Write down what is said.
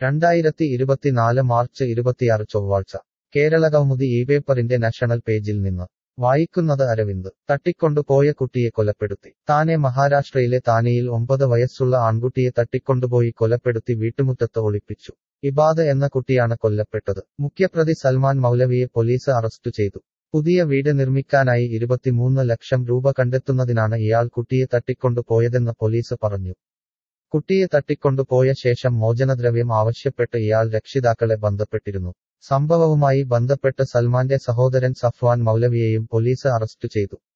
രണ്ടായിരത്തി ഇരുപത്തിനാല് മാർച്ച് ഇരുപത്തിയാറ് ചൊവ്വാഴ്ച കേരള കൗമുദി ഈ പേപ്പറിന്റെ നാഷണൽ പേജിൽ നിന്ന് വായിക്കുന്നത് അരവിന്ദ് തട്ടിക്കൊണ്ടുപോയ കുട്ടിയെ കൊലപ്പെടുത്തി താനെ മഹാരാഷ്ട്രയിലെ താനെയിൽ ഒമ്പത് വയസ്സുള്ള ആൺകുട്ടിയെ തട്ടിക്കൊണ്ടുപോയി കൊലപ്പെടുത്തി വീട്ടുമുറ്റത്ത് ഒളിപ്പിച്ചു ഇബാദ് എന്ന കുട്ടിയാണ് കൊല്ലപ്പെട്ടത് മുഖ്യപ്രതി സൽമാൻ മൗലവിയെ പോലീസ് അറസ്റ്റ് ചെയ്തു പുതിയ വീട് നിർമ്മിക്കാനായി ഇരുപത്തിമൂന്ന് ലക്ഷം രൂപ കണ്ടെത്തുന്നതിനാണ് ഇയാൾ കുട്ടിയെ തട്ടിക്കൊണ്ടുപോയതെന്ന് പോലീസ് പറഞ്ഞു കുട്ടിയെ തട്ടിക്കൊണ്ടുപോയ ശേഷം മോചനദ്രവ്യം ആവശ്യപ്പെട്ട് ഇയാൾ രക്ഷിതാക്കളെ ബന്ധപ്പെട്ടിരുന്നു സംഭവവുമായി ബന്ധപ്പെട്ട് സൽമാന്റെ സഹോദരൻ സഫ്വാൻ മൗലവിയെയും പോലീസ് അറസ്റ്റ് ചെയ്തു